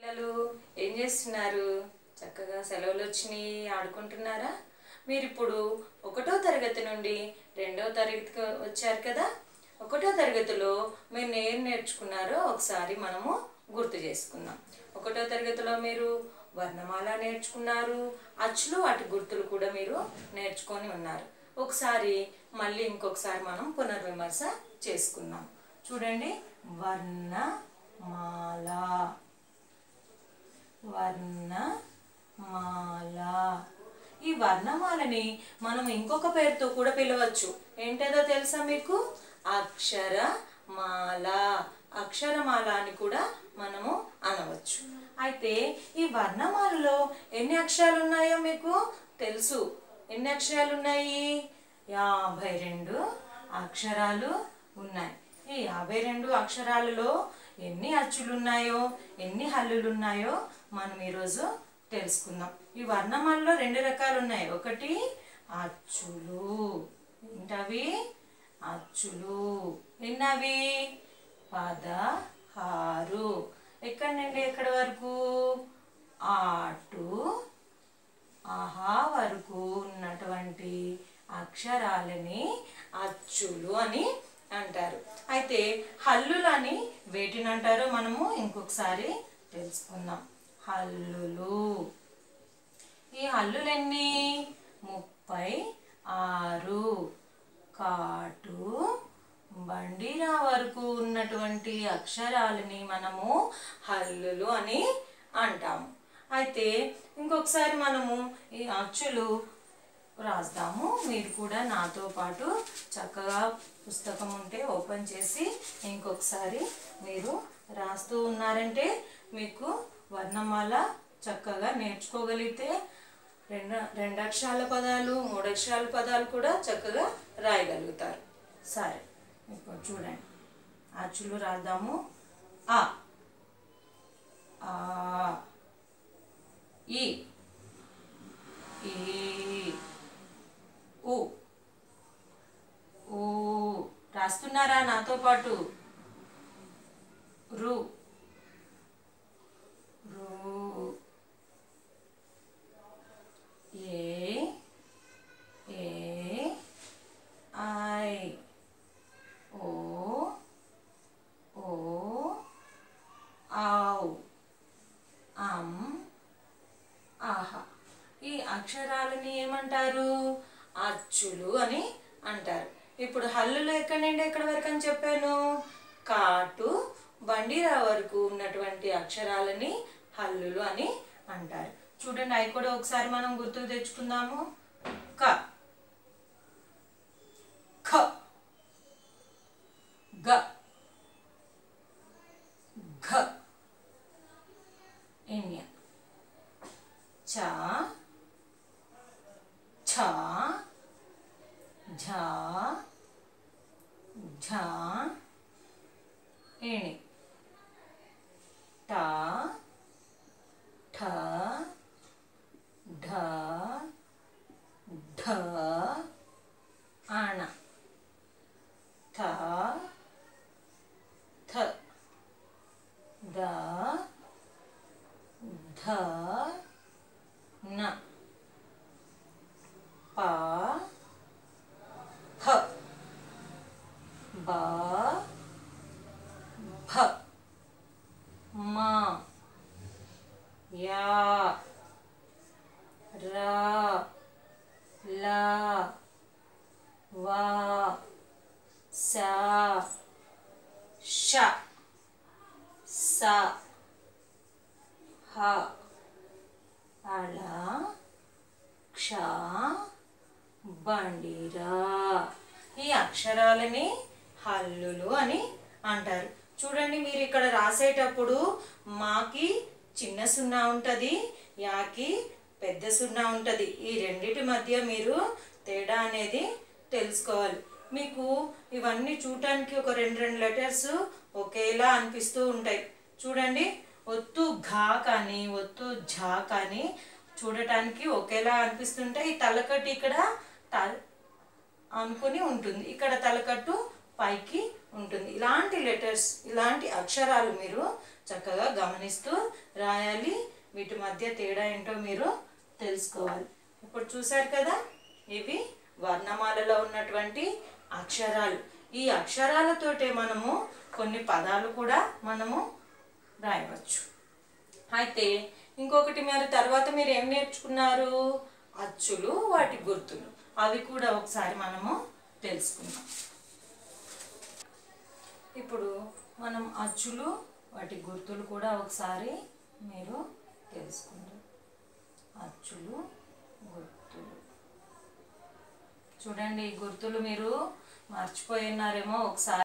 పిల్లలు ఏం చేస్తున్నారు చక్కగా సెలవులు వచ్చినాయి ఆడుకుంటున్నారా మీరు ఇప్పుడు ఒకటో తరగతి నుండి రెండో తరగతికి వచ్చారు కదా ఒకటో తరగతిలో మీరు ఏం నేర్చుకున్నారో ఒకసారి మనము గుర్తు చేసుకుందాం ఒకటో తరగతిలో మీరు వర్ణమాల నేర్చుకున్నారు అచ్చులు వాటి గుర్తులు కూడా మీరు నేర్చుకొని ఉన్నారు ఒకసారి మళ్ళీ ఇంకొకసారి మనం పునర్విమర్శ చేసుకుందాం చూడండి వర్ణమాల వర్ణమాల ఈ వర్ణమాలని మనం ఇంకొక పేరుతో కూడా పిలవచ్చు ఏంటదో తెలుసా మీకు అక్షరమాల అక్షరమాల అని కూడా మనము అనవచ్చు అయితే ఈ వర్ణమాలలో ఎన్ని అక్షరాలు ఉన్నాయో మీకు తెలుసు ఎన్ని అక్షరాలు ఉన్నాయి యాభై రెండు అక్షరాలు ఉన్నాయి ఈ యాభై రెండు అక్షరాలలో ఎన్ని అచ్చులు ఉన్నాయో ఎన్ని హల్లులు ఉన్నాయో మనం ఈరోజు తెలుసుకుందాం ఈ వర్ణమాలలో రెండు రకాలు ఉన్నాయి ఒకటి అచ్చులు ఏంటవి అచ్చులు ఎన్నవి పదహారు ఎక్కడి నుండి ఎక్కడి వరకు ఆటు ఆహా వరకు ఉన్నటువంటి అక్షరాలని అచ్చులు అని అంటారు అయితే హల్లులని వేటిని అంటారో మనము ఇంకొకసారి తెలుసుకుందాం హల్లులు ఈ హల్లులెన్ని ముప్పై ఆరు కాటు బండిరా వరకు ఉన్నటువంటి అక్షరాలని మనము హల్లులు అని అంటాము అయితే ఇంకొకసారి మనము ఈ అచ్చులు రాస్తాము మీరు కూడా నాతో పాటు చక్కగా పుస్తకం ఉంటే ఓపెన్ చేసి ఇంకొకసారి మీరు రాస్తూ ఉన్నారంటే మీకు వర్ణమాల చక్కగా నేర్చుకోగలిగితే రెండు రెండు అక్షరాల పదాలు మూడు అక్షరాల పదాలు కూడా చక్కగా రాయగలుగుతారు సరే ఇప్పుడు చూడండి అచ్చులు రాద్దాము ఆ ఆ ఈ ఈ ఊ ఊ రాస్తున్నారా నాతో పాటు రు రు ఏ ఏ ఐ ఓ ఓ ఔ అం ఆహా ఈ అక్షరాలని ఏమంటారు అచ్చులు అని అంటారు ఇప్పుడు హల్లులు ఎక్కడి నుండి ఎక్కడి వరకు అని చెప్పాను కాటు బండిరా వరకు ఉన్నటువంటి అక్షరాలని హల్లులు అని అంటారు చూడండి అవి కూడా ఒకసారి మనం గుర్తుకు తెచ్చుకుందాము క ఖ గ ఘ ఎన్య చ ఛ ఝ ఝ ఎణి ట ఠ ఢ ఢ అణ థ థ ద ధ న ప ఫ బ భ మ యా ర ల వ స ష స హ అళ క్ష బండిరా ఈ అక్షరాలని హల్లులు అని అంటారు చూడండి మీరు ఇక్కడ రాసేటప్పుడు మాకి చిన్న సున్నా ఉంటుంది యాకి పెద్ద సున్నా ఉంటుంది ఈ రెండిటి మధ్య మీరు తేడా అనేది తెలుసుకోవాలి మీకు ఇవన్నీ చూడటానికి ఒక రెండు రెండు లెటర్స్ ఒకేలా అనిపిస్తూ ఉంటాయి చూడండి ఒత్తు ఘా కానీ ఒత్తు ఝా కానీ చూడటానికి ఒకేలా అనిపిస్తుంటాయి ఈ తలకట్టు ఇక్కడ త అనుకుని ఉంటుంది ఇక్కడ తలకట్టు పైకి ఉంటుంది ఇలాంటి లెటర్స్ ఇలాంటి అక్షరాలు మీరు చక్కగా గమనిస్తూ రాయాలి వీటి మధ్య తేడా ఏంటో మీరు తెలుసుకోవాలి ఇప్పుడు చూశారు కదా ఇవి వర్ణమాలలో ఉన్నటువంటి అక్షరాలు ఈ అక్షరాలతోటే మనము కొన్ని పదాలు కూడా మనము రాయవచ్చు అయితే ఇంకొకటి మరి తర్వాత మీరు ఏం నేర్చుకున్నారు అచ్చులు వాటి గుర్తులు అవి కూడా ఒకసారి మనము తెలుసుకుందాం ఇప్పుడు మనం అచ్చులు వాటి గుర్తులు కూడా ఒకసారి మీరు తెలుసుకుందాం అచ్చులు గుర్తులు చూడండి ఈ గుర్తులు మీరు మర్చిపోయి ఉన్నారేమో ఒకసారి